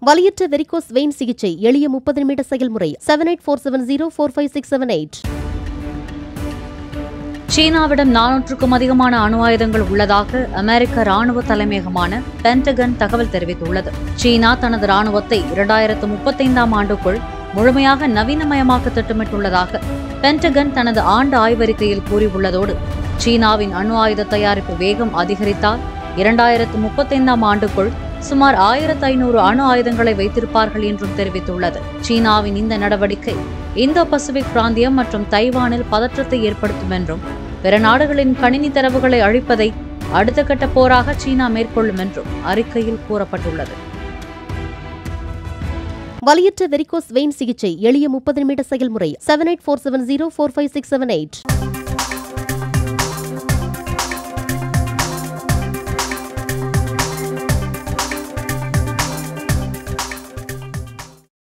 வலியற்ற varicose vein சிகிச்சை எளிய முப்பது நிமிட செயல்முறை seven eight four seven zero four five six seven eight சீனாவிடம் நானூற்றுக்கும் அதிகமான அணு ஆயுதங்கள் உள்ளதாக அமெரிக்க ராணுவ தலைமையகமான பென்டகன் தகவல் தெரிவித்துள்ளது சீனா தனது ராணுவத்தை இரண்டாயிரத்து முப்பத்தைந்தாம் ஆண்டுக்குள் முழுமையாக நவீனமயமாக்க திட்டமிட்டுள்ளதாக பென்டகன் தனது ஆண்டு ஆய்வறிக்கையில் கூறியுள்ளதோடு சீனாவின் அணு ஆயுத தயாரிப்பு வேகம் அதிகரித்தால் இரண்டாயிரத்து முப்பத்தைந்தாம் ஆண்டுக்குள் சுமார் ஆயிரத்து ஐநூறு அணு ஆயுதங்களை வைத்திருப்பார்கள் என்றும் தெரிவித்துள்ளது சீனாவின் இந்த நடவடிக்கை இந்தோ பசிபிக் பிராந்தியம் மற்றும் தைவானில் பதற்றத்தை ஏற்படுத்தும் என்றும் பிற நாடுகளின் கணினி தரவுகளை அழிப்பதை அடுத்த கட்ட போராக சீனா மேற்கொள்ளும் என்றும் அறிக்கையில் கூறப்பட்டுள்ளது வலியற்ற வெரிகோஸ் வெயின் சிகிச்சை எளிய முப்பது நிமிட செயல்முறை seven eight four seven zero four five six seven eight